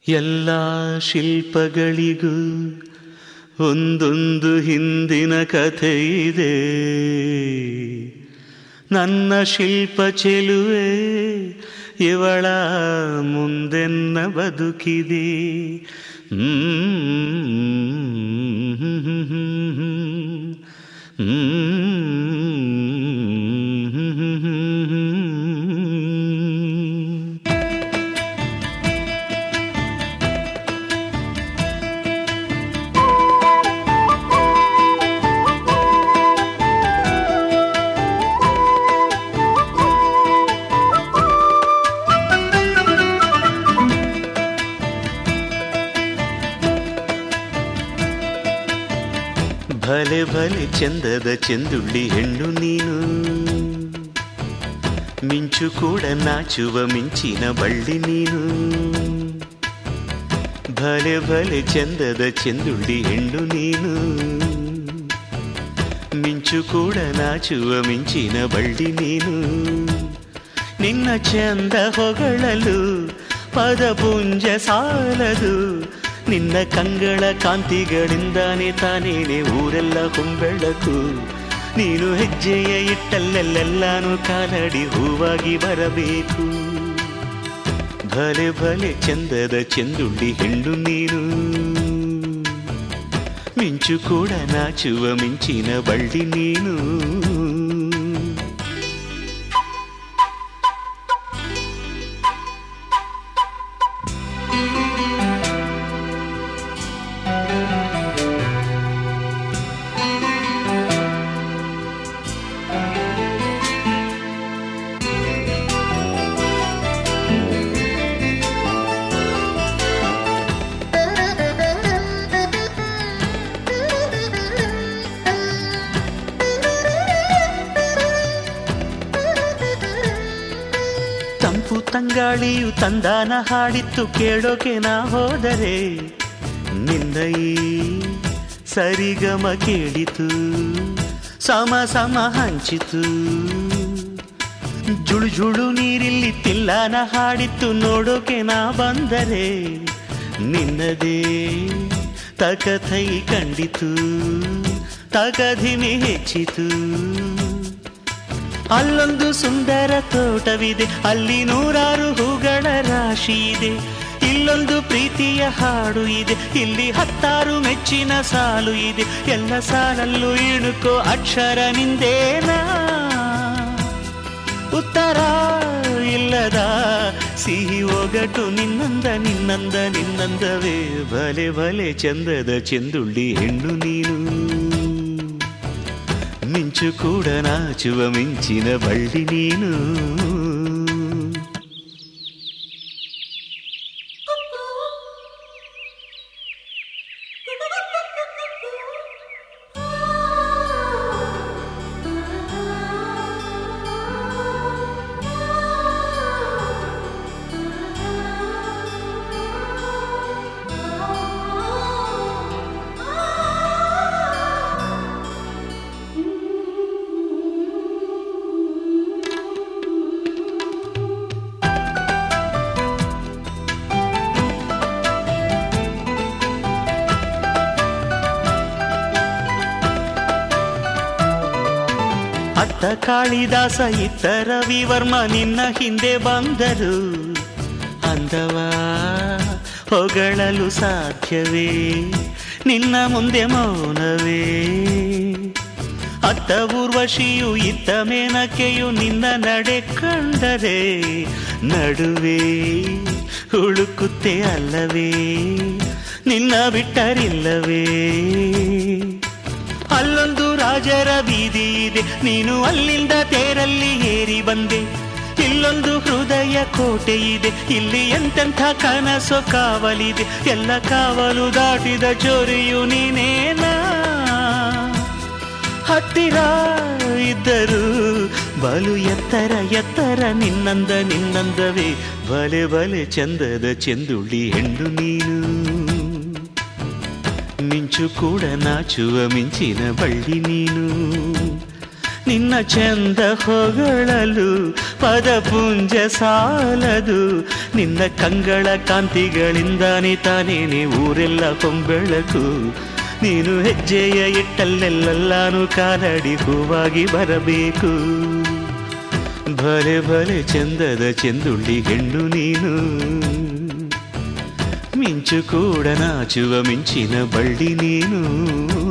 ಎಲ್ಲ ಶಿಲ್ಪಗಳಿಗೂ ಒಂದೊಂದು ಹಿಂದಿನ ಕಥೆ ಇದೆ ನನ್ನ ಶಿಲ್ಪ ಚೆಲುವೆ ಇವಳ ಮುಂದೆನ್ನ ಬದುಕಿದೆ ಹ್ಮ್ ಭಲೆ ಭಲೆ ಚಂದದ ಚೆಂದುಳ್ಳಿ ಹೆಣ್ಣು ನೀನು ಮಿಂಚು ಕೂಡ ನಾಚುವ ಮಿಂಚಿನ ಬಳ್ಳಿ ನೀನು ಭಲೆ ಭಲೆ ಚಂದದ ಚೆಂದುಳ್ಳಿ ಹೆಣ್ಣು ನೀನು ಮಿಂಚು ಕೂಡ ನಾಚುವ ಮಿಂಚಿನ ಬಳ್ಳಿ ನೀನು ನಿನ್ನ ಚಂದ ಹೊಗಳಲು ಪದಪುಂಜ ಸಾಲದು ನಿನ್ನ ಕಂಗಳ ಕಾಂತಿಗಳಿಂದಾನೇ ತಾನೇನೆ ಊರೆಲ್ಲ ಹೊಂಬೆಳಕು ನೀನು ಹೆಜ್ಜೆಯ ಇಟ್ಟಲ್ಲೆಲ್ಲೆಲ್ಲಾನು ಕಾಲಡಿ ಹೂವಾಗಿ ಬರಬೇಕು ಭಲೆ ಭಲೆ ಚಂದದ ಚೆಂದುಳ್ಳಿ ಹೆಣ್ಣು ನೀನು ಮಿಂಚು ಕೂಡ ನಾಚುವ ಮಿಂಚಿನ ಬಳ್ಳಿ ನೀನು ತಂಪು ತಂಗಾಳಿಯು ತಂದಾನ ಹಾಡಿತ್ತು ಕೇಳೋಕೆ ನಾ ಹೋದರೆ ನಿನ್ನ ಈ ಸರಿಗಮ ಕೇಳಿತು ಸಮ ಸಮ ಹಂಚಿತು ಜುಳು ಜುಳು ನೀರಿಲ್ಲಿ ತಿಲ್ಲಾನ ಹಾಡಿತ್ತು ನೋಡೋಕೆ ನಾ ಬಂದರೆ ನಿನ್ನದೇ ತಕಥೈ ಕಂಡಿತು ತಗಧಿಮೆ ಹೆಚ್ಚಿತು ಅಲ್ಲೊಂದು ಸುಂದರ ತೋಟವಿದೆ ಅಲ್ಲಿ ನೂರಾರು ಹೂಗಳ ರಾಶಿ ಇದೆ ಇಲ್ಲೊಂದು ಪ್ರೀತಿಯ ಹಾಡು ಇದೆ ಇಲ್ಲಿ ಹತ್ತಾರು ಮೆಚ್ಚಿನ ಸಾಲು ಇದೆ ಎಲ್ಲ ಸಾಲಲ್ಲೂ ಇಣುಕೋ ಅಕ್ಷರ ನಿಂದೇನಾ ಉತ್ತರ ಇಲ್ಲದ ಸಿಹಿ ಒಗಟು ನಿನ್ನಂದ ನಿನ್ನಂದ ನಿನ್ನಂದವೇ ಭಲೆ ಭಲೆ ಚಂದದ ಚೆಂದುಳ್ಳಿ ಹೆಣ್ಣು ನೀನು ಮಿಂಚು ಕೂಡ ನಾಚುವ ಮಿಂಚಿನ ಬಳ್ಳಿ ನೀನು ಅತ್ತ ಕಾಳಿದಾಸ ಇತ್ತ ರವಿವರ್ಮ ನಿನ್ನ ಹಿಂದೆ ಬಂದರು ಅಂದವ ಹೊಗಳಲು ಸಾಧ್ಯವೇ ನಿನ್ನ ಮುಂದೆ ಮೌನವೇ ಅತ್ತ ಊರ್ವಶಿಯು ಇತ್ತ ಮೇನಕೆಯು ನಿನ್ನ ನಡೆ ಕಂಡರೆ ನಡುವೆ ಹುಡುಕುತ್ತೆ ಅಲ್ಲವೇ ನಿನ್ನ ಬಿಟ್ಟರಿಲ್ಲವೇ ಅಲ್ಲೊಂದು ರಾಜರ ಬೀದಿ ಇದೆ ನೀನು ಅಲ್ಲಿಂದ ತೇರಲ್ಲಿ ಏರಿ ಬಂದೆ ಇಲ್ಲೊಂದು ಹೃದಯ ಕೋಟೆ ಇದೆ ಇಲ್ಲಿ ಎಂತೆಂಥ ಕನಸು ಕಾವಲಿದೆ ಎಲ್ಲ ಕಾವಲು ದಾಟಿದ ಚೋರಿಯು ನೀನೇನಾ ಹತ್ತಿರ ಇದ್ದರು ಬಲು ಎತ್ತರ ಎತ್ತರ ನಿನ್ನಂದ ನಿನ್ನಂದವೇ ಬಲೆ ಬಲೆ ಚಂದದ ಚೆಂದುಳ್ಳಿ ಹೆಣ್ಣು ನೀನು ಮಿಂಚು ಕೂಡ ನಾಚುವ ಮಿಂಚಿನ ಬಳ್ಳಿ ನೀನು ನಿನ್ನ ಚಂದ ಹೊಗಳಲು ಪದಪುಂಜ ಸಾಲದು ನಿನ್ನ ಕಂಗಳ ಕಾಂತಿಗಳಿಂದಾನೆ ತಾನೇನೆ ಊರೆಲ್ಲ ಹೊಂಬೆಳಕು ನೀನು ಹೆಜ್ಜೆಯ ಇಟ್ಟಲ್ಲೆಲ್ಲಾನು ಕಾಲಡಿ ಹೂವಾಗಿ ಬರಬೇಕು ಭಲೆ ಭಲೆ ಚಂದದ ಚೆಂದುಳ್ಳಿ ಹೆಣ್ಣು ನೀನು ಮಿಂಚು ಕೂಡ ನಾಚುವ ಮಿಂಚಿನ ಬಳ್ಳಿ ನೀನು